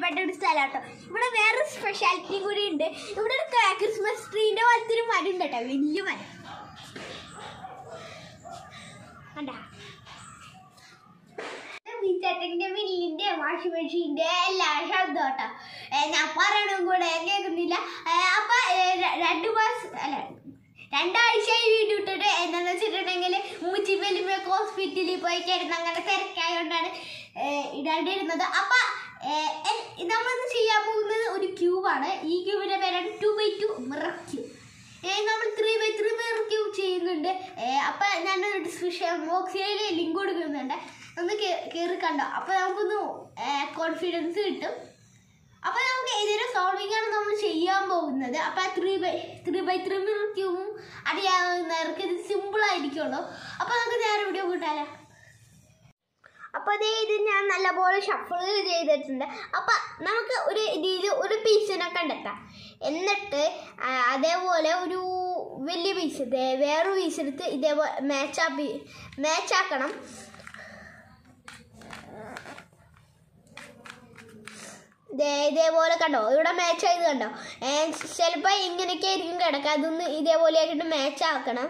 ഇഷ്ടപ്പെട്ട ഒരു സ്ഥലമാട്ടോ ഇവിടെ വേറെ സ്പെഷ്യാലിറ്റി കൂടി ഉണ്ട് ഇവിടെ ഒരു ക- ക്രിസ്മസ് ട്രീന്റെ പോലത്തെ ഒരു മരം ഉണ്ട് കേട്ടോ വലിയ മരം കണ്ടാ വീച്ചേട്ടന്റെ മില്ലിന്റെ വാഷിംഗ് മെഷീന്റെ എല്ലാ ശബ്ദം കേട്ടോ ഏ, ഞാൻ പറയണം കൂടെ കേൾക്കുന്നില്ല ഏ, അപ്പൊ ഏ, ര- രണ്ട് മാസം അല്ല രണ്ടാഴ്ചയായി വീഡിയോ ഇട്ടിട്ട് എന്താന്ന് വെച്ചിട്ടുണ്ടെങ്കിൽ മുച്ചി വലിമയൊക്കെ ഹോസ്പിറ്റലിൽ പോയി കിടന്ന് അങ്ങനെ തിരക്കായോണ്ടാണ് ഏ, ഇടാണ്ടിരുന്നത് അപ്പൊ നമ്മളിന്ന് ചെയ്യാൻ പോകുന്നത് ഒരു ക്യൂബാണ് ഈ ക്യൂബിന്റെ പേരാണ് two by two mirror cube നമ്മൾ three by three mirror cube ചെയ്യുന്നുണ്ട് ഏ, അപ്പൊ ഞാൻ ഡിസ്ക്രിപ്ഷൻ ബോക്സിൽ ലിങ്ക് കൊടുക്കുന്നുണ്ട് ഒന്ന് കയറി കണ്ടോ അപ്പൊ നമുക്കൊന്ന് കോൺഫിഡൻസ് കിട്ടും അപ്പൊ നമുക്ക് ഏതൊരു സോൾവിംഗ് ആണ് നമ്മൾ ചെയ്യാൻ പോകുന്നത് അപ്പൊ three by three by three mirror ക്യൂബും അറിയാവുന്നവർക്ക് ഇത് സിമ്പിൾ ആയിരിക്കുള്ളൂ അപ്പൊ നമുക്ക് നേരെ വീഡിയോ കൂട്ടാലോ അപ്പൊ അതേ ഇത് ഞാൻ നല്ലപോലെ ഷഫിൾ ചെയ്തിട്ടുണ്ട് അപ്പൊ നമുക്ക് ഒരു ഇതിൽ ഒരു പീസിനെ കണ്ടെത്താം എന്നിട്ട് ആ, അതേപോലെ ഒരു വലിയ പീസ് ഇതേ വേറൊരു പീസ് എടുത്ത് ഇതേപോലെ മാച്ചാക്കി മാച്ചാക്കണം ദേ ഇതേപോലെ കണ്ടോ ഇവിടെ മാച്ച് ആയത് കണ്ടോ ചിലപ്പോൾ ഇങ്ങനെയൊക്കെ ആയിരിക്കും കിടക്കുക അതൊന്ന് ഇതേപോലെ ആക്കിയിട്ട് മാച്ച് ആക്കണം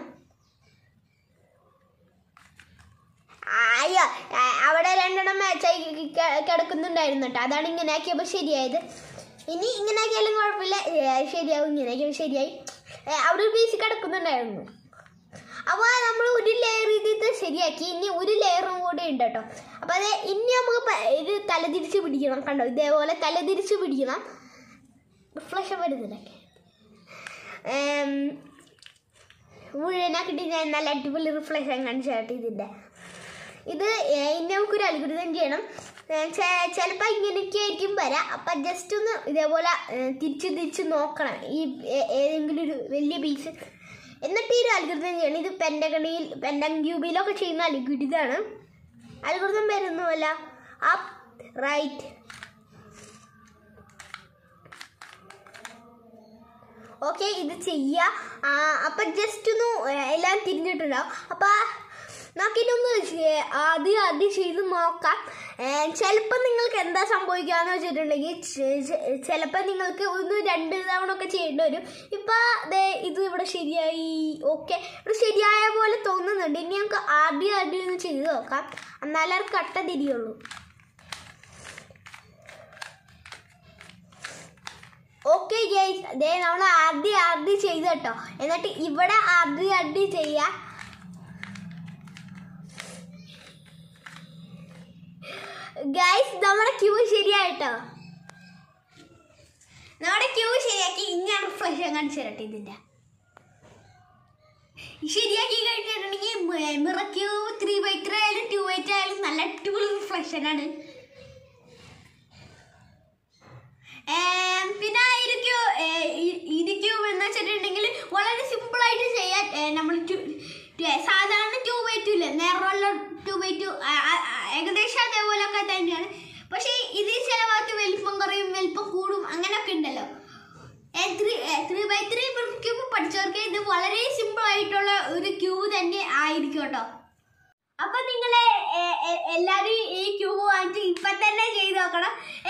അയ്യോ ആ, അവിടെ രണ്ടെണ്ണം മാച്ചായി കിടക്കുന്നുണ്ടായിരുന്നു കേട്ടോ അതാണ് ഇങ്ങനെ ആക്കിയപ്പോൾ ശരിയായത് ഇനി ഇങ്ങനെ ആക്കിയാലും കുഴപ്പമില്ല ഏ, ശരിയാവും ഇങ്ങനെ ആക്കിയപ്പോൾ ശരിയായി ഏ, അവിടെ ഒരു പീസ് കിടക്കുന്നുണ്ടായിരുന്നു അപ്പോൾ നമ്മൾ ഒരു ലെയർ ഇതിട്ട് ശരിയാക്കി ഇനി ഒരു ലെയറും കൂടെ ഉണ്ട് കേട്ടോ അപ്പോൾ അത് ഇനി നമുക്ക് പ- ഇത് തലതിരിച്ച് പിടിക്കണം കണ്ടോ ഇതേപോലെ തലതിരിച്ച് പിടിക്കണം റിഫ്ലക്ഷൻ വരുന്നില്ല ഏം, മുഴുവനാക്കിയിട്ട് ഞാൻ നല്ല അടിപൊളി റിഫ്ലക്ഷൻ കാണിച്ചു കേട്ടോ ഇതിൻ്റെ ഇത് ഏ, ഇനി നമുക്കൊരു അൽഗുരുതം ചെയ്യണം ചിലപ്പോൾ ഇങ്ങനെയൊക്കെ ആയിരിക്കും വരാം അപ്പം ജസ്റ്റ് ഒന്ന് ഇതേപോലെ ഏ, തിരിച്ച് തിരിച്ച് നോക്കണം ഈ ഏ- ഏതെങ്കിലും ഒരു വലിയ പീസ് എന്നിട്ട് ഈ ഒരു അൽഗുരുതം ചെയ്യണം ഇത് പെൻഡഗണിയിൽ പെൻഡങ്ക്യൂബിലൊക്കെ ചെയ്യുന്ന അൽഗുരുതാണ് അൽഗുരുതം വരുന്നതല്ല അപ്പ് റൈറ്റ് ഓക്കെ ഇത് ചെയ്യുക ആ, അപ്പൊ ജസ്റ്റ് ഒന്ന് ഏ, എല്ലാം തിരിഞ്ഞിട്ടുണ്ടാവും അപ്പൊ നമുക്കിതൊന്ന് ചെ- ആദ്യം ആദ്യം ചെയ്ത് നോക്കാം ചിലപ്പോൾ നിങ്ങൾക്ക് എന്താ സംഭവിക്കാന്ന് വെച്ചിട്ടുണ്ടെങ്കിൽ ചിലപ്പോൾ നിങ്ങൾക്ക് ഒന്ന് രണ്ട് തവണ ഒക്കെ ചെയ്യേണ്ടി വരും ഇപ്പം ദേ ഇത് ഇവിടെ ശരിയായി ഓക്കെ ഇവിടെ ശരിയായ പോലെ തോന്നുന്നുണ്ട് ഇനി നമുക്ക് ആദ്യം ആദ്യം ഒന്ന് ചെയ്ത് നോക്കാം എന്നാലേ അത് കട്ട തിരിയുള്ളൂ ഓക്കെ ഗൈസ് ദേ നമ്മൾ ആദ്യം ആദ്യം ചെയ്ത് കേട്ടോ എന്നിട്ട് ഇവിടെ ആദ്യം ആദ്യം ചെയ്യാം ഗൈസ് നമ്മുടെ ക്യൂ ശരിയായിട്ടോ നമ്മുടെ ക്യൂ ശരിയാക്കി ഇങ്ങനെ ഫ്ലഷ് കാണിച്ചു തരട്ടെ ഇതിന്റെ ശരിയാക്കി കഴിഞ്ഞിട്ടുണ്ടെങ്കിൽ mirror cube three by three ആയാലും ടു ബൈ ത്രീ ആയാലും നല്ല അടിപൊളി റിഫ്ലക്ഷനാണ് ഏം, പിന്നെ ഇരിക്കൂ ഇരിക്കൂ എന്ന് വെച്ചിട്ടുണ്ടെങ്കിൽ വളരെ സിമ്പിൾ ആയിട്ട് ചെയ്യാൻ നമ്മൾ സാധാരണ ടു ബൈ ടു ഇല്ലേ നേരമുള്ള ടു ബൈ ടു ഏകദേശം അതേപോലൊക്കെ തന്നെയാണ് പക്ഷേ ഇത് ചില ഭാഗത്ത് വലിപ്പം കുറയും വലിപ്പം കൂടും അങ്ങനെയൊക്കെ ഉണ്ടല്ലോ three three by three cube പഠിച്ചവർക്ക് ഇത് വളരെ സിമ്പിൾ ആയിട്ടുള്ള ഒരു ക്യൂബ് തന്നെ ആയിരിക്കും കേട്ടോ അപ്പൊ നിങ്ങള് എല്ലാരും ഈ ക്യൂബ് വാങ്ങിച്ച് ഇപ്പൊ തന്നെ ചെയ്ത് നോക്കണം